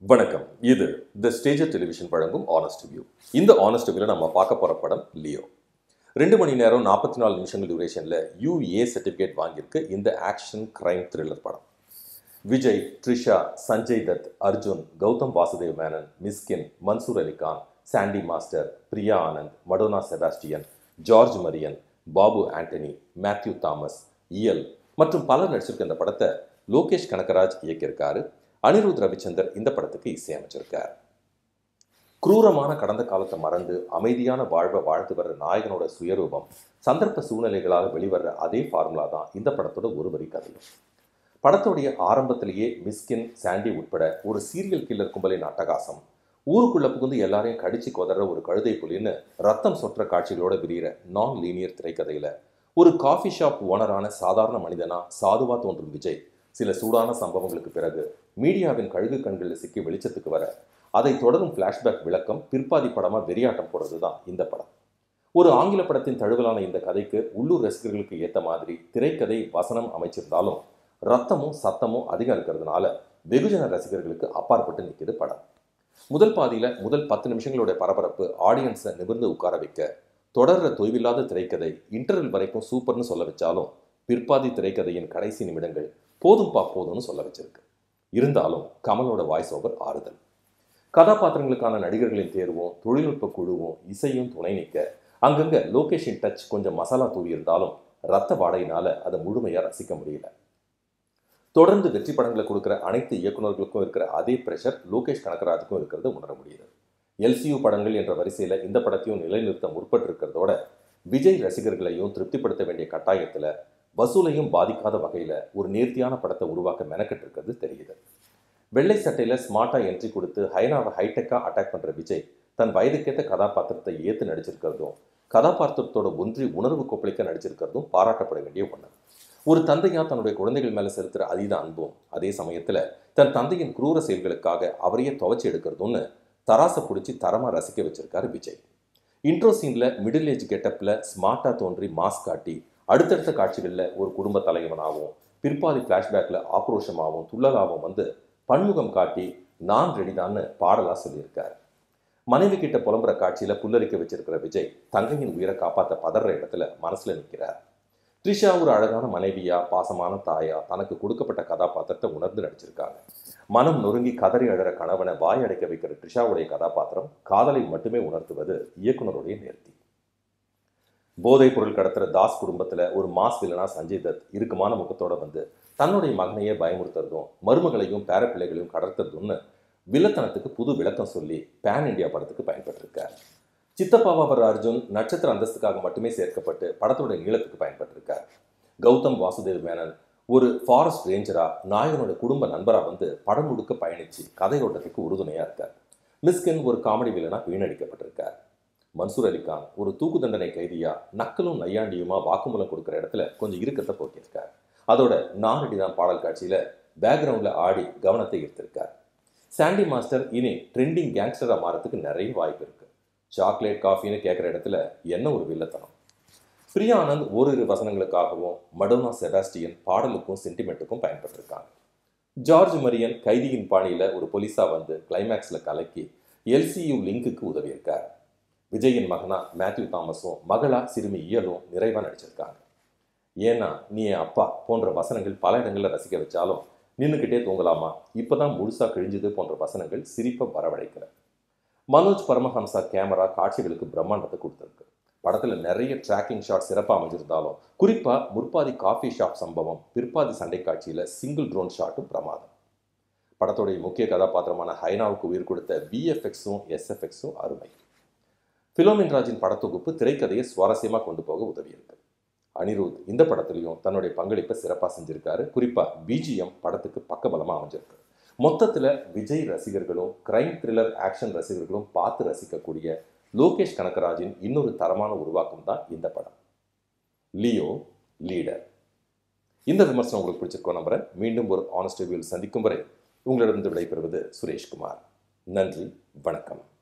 வணக்கம் இது the Stager television வழங்கும் ஆனஸ்ட் வியூ இந்த ஆனஸ்ட் வியூவில் நம்ம பார்க்க போகிற படம் லியோ ரெண்டு மணி நேரம் நாற்பத்தி நாலு நிமிஷங்கள் டியூரேஷனில் யூஏ சர்டிஃபிகேட் வாங்கியிருக்கு இந்த ஆக்ஷன் கிரைம் த்ரில்லர் படம் Vijay Trisha Sanjay Dutt Arjun Gautham Vasudev Menon Mysskin Mansoor Alikhan Sandy master Priya Anand Madonna Sebastian George Maryan Babu Antony Mathew Thomas Iyal மற்றும் பலர் நடிச்சிருக்க இந்த படத்தை லோகேஷ் கனகராஜ் இயக்கியிருக்காரு அனிருத் ரவிச்சந்தர் இந்த படத்துக்கு இசையமைச்சிருக்கார் குரூரமான கடந்த காலத்தை மறந்து அமைதியான வாழ்வை வாழ்ந்து வர்ற நாயகனோட சுயரூபம் சந்தர்ப்ப சூழ்நிலைகளாக வெளிவர்ற அதே ஃபார்முலா தான் இந்த படத்தோட ஒரு வரி கதையும் படத்துடைய ஆரம்பத்திலேயே மிஸ்கின் சாண்டி உட்பட ஒரு சீரியல் கில்லர் கும்பலின் அட்டகாசம் ஊருக்குள்ள புகுந்து எல்லாரையும் கடிச்சு கொதற ஒரு கழுதை புலின்னு ரத்தம் சொற்ற காட்சிகளோட விரிகிற நான் லீனியர் திரைக்கதையில ஒரு காஃபி ஷாப் ஓனரான சாதாரண மனிதனா சாதுவா தோன்றும் விஜய் சில சூடான சம்பவங்களுக்கு பிறகு மீடியாவின் கழுகு கண்களில் சிக்கி வெளிச்சத்துக்கு வர அதை தொடரும் ஃப்ளாஷ்பேக் விளக்கம் பிற்பாதி படமா வெறியாட்டம் போடுறது தான் இந்த படம் ஒரு ஆங்கில படத்தின் தழுவலான இந்த கதைக்கு உள்ளூர் ரசிகர்களுக்கு ஏற்ற மாதிரி திரைக்கதை வசனம் அமைச்சிருந்தாலும் ரத்தமும் சத்தமும் அதிகம் இருக்கிறதுனால வெகுஜன ரசிகர்களுக்கு அப்பாற்பட்டு நிற்கிது படம் முதல் பாதியில முதல் பத்து நிமிஷங்களோட பரபரப்பு ஆடியன்ஸை நிமிர்ந்து உட்கார வைக்க தொடர்ற தொய்வில்லாத திரைக்கதை இன்டர்வல் வரைக்கும் சூப்பர்னு சொல்ல வச்சாலும் பிற்பாதி திரைக்கதையின் கடைசி நிமிடங்கள் போதும்பா போதும்னு சொல்ல வச்சிருக்கு இருந்தாலும் கமலோட வாய்ஸ் ஓவர் ஆறுதல் கதாபாத்திரங்களுக்கான நடிகர்களின் தேர்வும் தொழில்நுட்ப குழுவும் இசையும் துணை நிற்க அங்கங்க லோகேஷின் டச் கொஞ்சம் மசாலா தூவி இருந்தாலும் ரத்த வாடையினால அதை முழுமையா ரசிக்க முடியல தொடர்ந்து வெற்றி படங்களை கொடுக்குற அனைத்து இயக்குநர்களுக்கும் இருக்கிற அதே ப்ரெஷர் லோகேஷ் கனகராஜுக்கும் இருக்கிறது உணர முடியுது எல்சியூ படங்கள் என்ற வரிசையில் இந்த படத்தையும் நிலைநிறுத்த முற்பட்டிருக்கிறதோட விஜய் ரசிகர்களையும் திருப்திப்படுத்த வேண்டிய கட்டாயத்தில் வசூலையும் பாதிக்காத வகையில் ஒரு நேர்த்தியான படத்தை உருவாக்க மெனக்கெட்டு இருக்கிறது தெரியுது வெள்ளை சட்டையில் ஸ்மார்ட்டாக என்ட்ரி கொடுத்து ஹைனாவை ஹைடெக்காக அட்டாக் பண்ணுற விஜய் தன் வயதுக்கேற்ற கதாபாத்திரத்தை ஏற்று நடிச்சிருக்கிறதும் கதாபாத்திரத்தோட ஒன்றி உணர்வு கொப்பளிக்க நடிச்சிருக்கிறதும் பாராட்டப்பட வேண்டிய ஒன்று ஒரு தந்தையா தன்னுடைய குழந்தைகள் மேலே செலுத்துகிற அதீத அன்பும் அதே சமயத்தில் தன் தந்தையின் குரூர செயல்களுக்காக அவரையே துவைச்சி எடுக்கிறதும்னு தராசை பிடிச்சி தரமாக ரசிக்க வச்சிருக்காரு விஜய் இன்ட்ரோ சீனில் மிடில் ஏஜ் கெட்டப்பில் ஸ்மார்ட்டாக தோன்றி மாஸ்க் காட்டி அடுத்தடுத்த காட்சிகளில் ஒரு குடும்ப தலைவனாகவும் பிற்பாதி ஃப்ளாஷ்பேக்கில் ஆக்ரோஷமாகவும் துள்ளலாகவும் வந்து பன்முகம் காட்டி நான் ரெடிதான்னு பாடலாக சொல்லியிருக்கார் மனைவி கிட்ட புலம்புற காட்சியில் புல்லரிக்க வச்சிருக்கிற விஜய் தங்கையின் உயிரை காப்பாற்ற பதற இடத்துல மனசில் நிற்கிறார் த்ரிஷா ஒரு அழகான மனைவியா பாசமான தாயா தனக்கு கொடுக்கப்பட்ட கதாபாத்திரத்தை உணர்ந்து நடிச்சிருக்காங்க மனம் நொறுங்கி கதறி அழற கணவனை வாய் அடைக்க வைக்கிற த்ரிஷாவுடைய கதாபாத்திரம் காதலை மட்டுமே உணர்த்துவது இயக்குனருடைய நேர்த்தி போதைப் பொருள் கடத்துற தாஸ் குடும்பத்தில் ஒரு மாஸ் வில்லனா சஞ்சய் தத் இறுக்கமான முகத்தோட வந்து தன்னுடைய மகனையே பயமுறுத்துறதும் மருமகளையும் பேர பிள்ளைகளையும் கடத்துறதும்னு வில்லத்தனத்துக்கு புது விளக்கம் சொல்லி பேன் இந்தியா படத்துக்கு பயன்பட்டிருக்கார் சித்தப்பாவா வர அர்ஜுன் நட்சத்திர அந்தஸ்துக்காக மட்டுமே சேர்க்கப்பட்டு படத்தோட நீளத்துக்கு பயன்பட்டிருக்கார் கௌதம் வாசுதேவ் மேனன் ஒரு ஃபாரஸ்ட் ரேஞ்சரா நாயகனோட குடும்ப நண்பரா வந்து படம் முழுக்க பயணிச்சு கதையோட்டத்துக்கு உறுதுணையா இருக்கார் மிஸ்கின் ஒரு காமெடி வில்லனா வீணடிக்கப்பட்டிருக்கார் மன்சூர் அலிகான் ஒரு தூக்கு தண்டனை கைதியா நக்கலும் நையாண்டியுமா வாக்குமூலம் கொடுக்குற இடத்துல கொஞ்சம் இறுக்கத்தை போக்கியிருக்கார் அதோட நாரடி தான் பாடல் காட்சியில பேக்ரவுண்ட்ல ஆடி கவனத்தை ஈர்த்திருக்கார் சாண்டி மாஸ்டர் இனி ட்ரெண்டிங் கேங்ஸ்டரா மாறத்துக்கு நிறைய வாய்ப்பு இருக்கு சாக்லேட் காஃபின்னு கேட்குற இடத்துல என்ன ஒரு வில்லத்தனம் பிரியா ஆனந்த் ஓரிரு வசனங்களுக்காகவும் மடோனா செபாஸ்டியன் பாடலுக்கும் சென்டிமெண்ட்டுக்கும் பயன்பட்டிருக்காங்க ஜார்ஜ் மரியன் கைதியின் பாணியில் ஒரு போலீஸாக வந்து கிளைமேக்ஸில் கலக்கி எல்சியு லிங்குக்கு உதவியிருக்கார் விஜயின் மகனா மேத்யூ தாமஸும் மகளா சிறுமி இயலும் நிறைவாக நடிச்சிருக்காங்க ஏன்னா நீ என் அப்பா போன்ற வசனங்கள் பல இடங்களில் ரசிக்க வச்சாலும் நின்றுக்கிட்டே தூங்கலாமா இப்போதான் முழுசாக கிழிஞ்சுது போன்ற வசனங்கள் சிரிப்பை வரவழைக்கல மனோஜ் பரமஹம்சா கேமரா காட்சிகளுக்கு பிரம்மாண்டத்தை கொடுத்துருக்கு படத்தில் நிறைய ட்ராக்கிங் ஷாட் சிறப்பாக அமைஞ்சிருந்தாலும் குறிப்பாக முற்பாதி காஃபி ஷாப் சம்பவம் பிற்பாதி சண்டை காட்சியில் சிங்கிள் ட்ரோன் ஷாட்டும் பிரமாதம் படத்துடைய முக்கிய கதாபாத்திரமான ஹைனாவுக்கு உயிர் கொடுத்த விஎஃப்எக்ஸும் எஸ்எஃப்எக்ஸும் அருமை பிலோமின் ராஜின் படத்தொகுப்பு திரைக்கதையை சுவாரஸ்யமாக கொண்டு போக உதவியிருக்கு அனிருத் இந்த படத்துலையும் தன்னுடைய பங்களிப்பை சிறப்பாக செஞ்சிருக்காரு குறிப்பாக பிஜிஎம் படத்துக்கு பக்கபலமாக அமைஞ்சிருக்கு மொத்தத்தில் விஜய் ரசிகர்களும் கிரைம் த்ரில்லர் ஆக்ஷன் ரசிகர்களும் பார்த்து ரசிக்கக்கூடிய லோகேஷ் கனகராஜின் இன்னொரு தரமான உருவாக்கம் தான் இந்த படம் லியோ லீடர் இந்த விமர்சனம் உங்களுக்கு பிடிச்சிருக்கோம் நம்புறேன் மீண்டும் ஒரு ஆனஸ்ட் ரிவ்யூவில் சந்திக்கும் வரை உங்களிடமிருந்து விடைபெறுவது சுரேஷ்குமார் நன்றி வணக்கம்